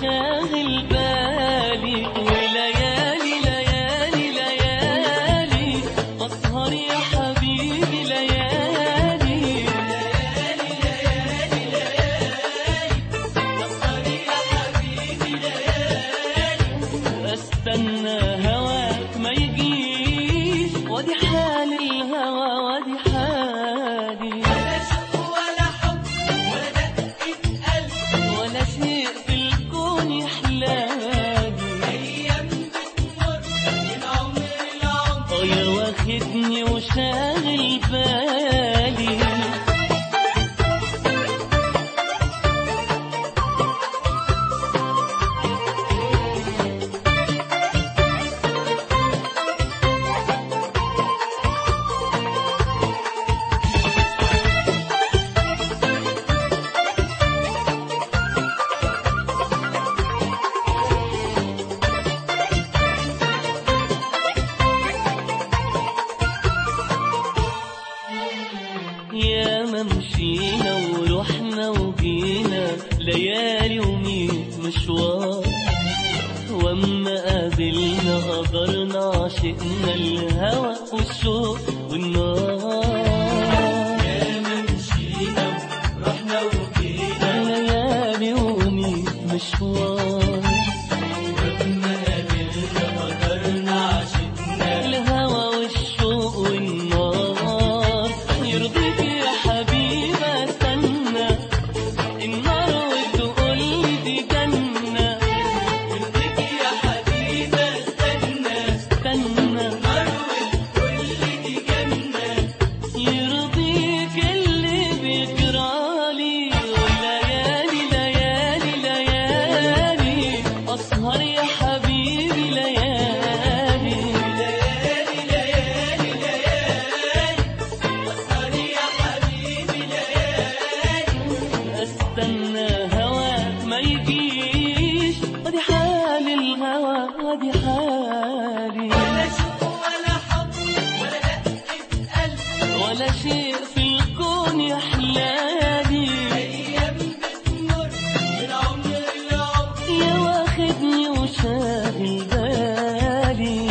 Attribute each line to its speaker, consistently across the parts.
Speaker 1: وشاغل بالي وليالي ليالي ليالي أسهر يا حبيبي ليالي استنى هواك ما يجيش ودي حال الهوى ودي حالي
Speaker 2: ولا حب ولا دقة قلب
Speaker 1: ولا شيء في الكون يحلالي
Speaker 2: أيام بتمر من عمر العمر
Speaker 1: اه يا واخدني وشاغل بالي يا ما مشينا ورحنا وجينا ليالي وميت مشوار واما قابلنا قدرنا عشقنا الهوى والشوق والنار
Speaker 2: ياما مشينا رحنا وجينا
Speaker 1: ليالي وميت مشوار
Speaker 2: لما قابلنا قدرنا عشقنا
Speaker 1: الهوى والشوق والنار يرضيك يا حبيبي استنى النار وتقول لي دي جنة
Speaker 2: يرضيك يا حبيبي استنى
Speaker 1: استنى
Speaker 2: أروي كل دي جنة
Speaker 1: يرضيك اللي بيجرالي وليالي ليالي ليالي أسهر يا حبيبي ليالي
Speaker 2: ليالي ليالي ليالي أسهر يا حبيبي ليالي
Speaker 1: استنى هواك ما يجيش ودي حال الهوى ودي حالي
Speaker 2: ولا شوق ولا حب ولا دقة قلب
Speaker 1: ولا شيء في الكون يحلالي
Speaker 2: أيام بتمر من عمر العمر
Speaker 1: يا واخدني وشاغل بالي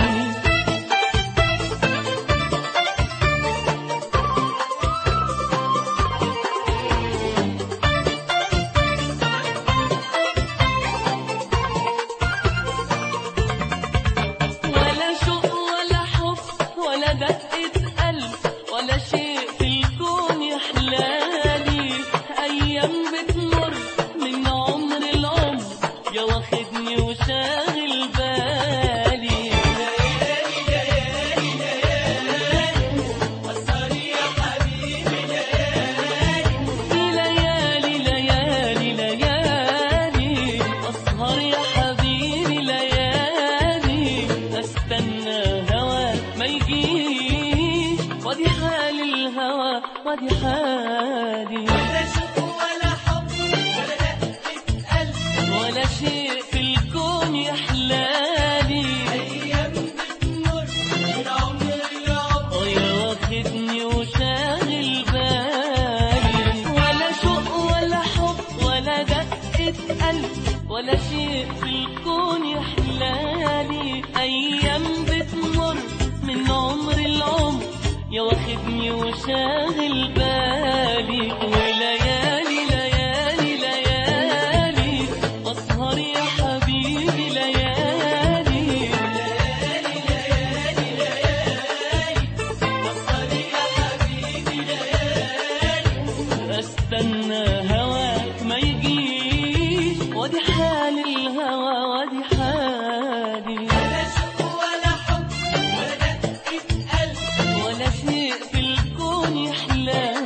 Speaker 1: ولا شوق ولا حب ولا دقة قلب ولا شيء في الكون يحلالي أيام بتمر من عمر العمر يا واخدني وشاغل بالي
Speaker 2: ليالي ليالي ليالي أسهر يا حبيبي ليالي
Speaker 1: ليالي ليالي ليالي أسهر يا حبيبي ليالي أستنى هواك ما يجيش ودي حال الهوى ودي حالي
Speaker 2: ولا شوق ولا حب ولا دقة قلب
Speaker 1: ولا شيء في الكون يحلالي
Speaker 2: أيام بتمر من عمر العمر
Speaker 1: اه يا واخدني وشاغل بالي ولا شوق ولا حب ولا دقة قلب ولا شيء في الكون يحلالي أيام بتمر من عمر العمر يا واخدني وشاغل بالي وليالي ليالي ليالي أسهر يا حبيبي ليالي
Speaker 2: ليالي ليالي ليالي أسهر يا حبيبي ليالي
Speaker 1: استنى هواك ما يجيش ودي حال الهوى ودي حالي
Speaker 2: ولا شوق ولا حب ولا دقة قلب
Speaker 1: ولا شيء في الكون يحلالي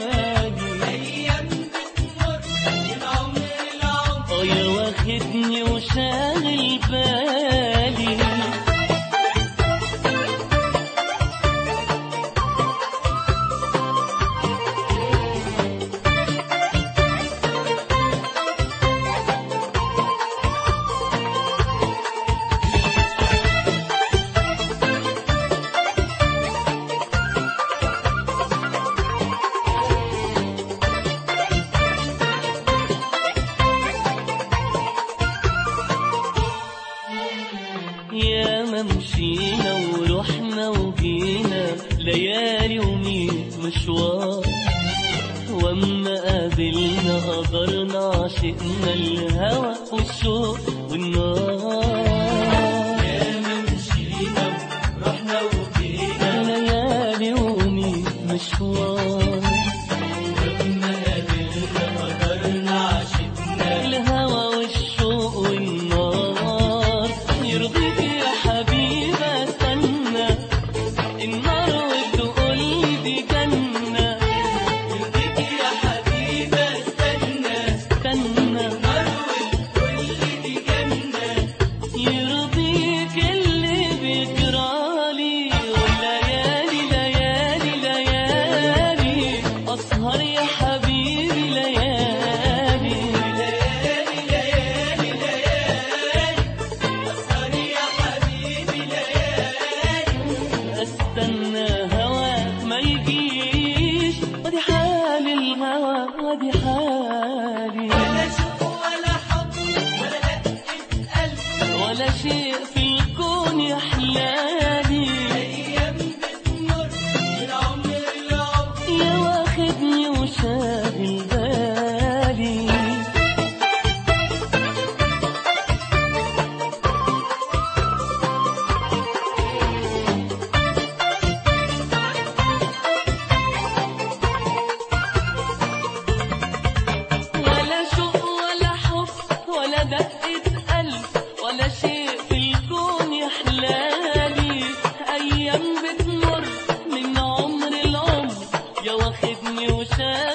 Speaker 1: واما قابلنا قدرنا عشقنا الهوى والشوق والنار
Speaker 2: ياما مشينا ورحنا وجينا
Speaker 1: ليالي ومين مشوار
Speaker 2: لما قابلنا قدرنا عشقنا
Speaker 1: الهوى والشوق والنار يرضيك يا حبيبي استنى النار وتقول لي دي جنة
Speaker 2: يرضيك يا حبيبي استنى
Speaker 1: استنى
Speaker 2: كل دي جنة
Speaker 1: يرضيك اللي بيجرالي وليالي ليالي ليالي أسهر يا حبيبي ليالي
Speaker 2: ليالي ليالي ليالي أسهر يا حبيبي ليالي
Speaker 1: استنى هواك ما يجيش ودي حال الهوى ودي حالي
Speaker 2: ولا شوق ولا حب ولا دقة قلب
Speaker 1: ولا شيء في الكون يحلالي
Speaker 2: أيام بتمر العمر العمر
Speaker 1: يا واخدني وشاغل بالي ولا شوق ولا حب ولا دقة قلب ولا شيء في الكون يحلالي أيام بتمر من عمر العمر يا واخدني وشاغل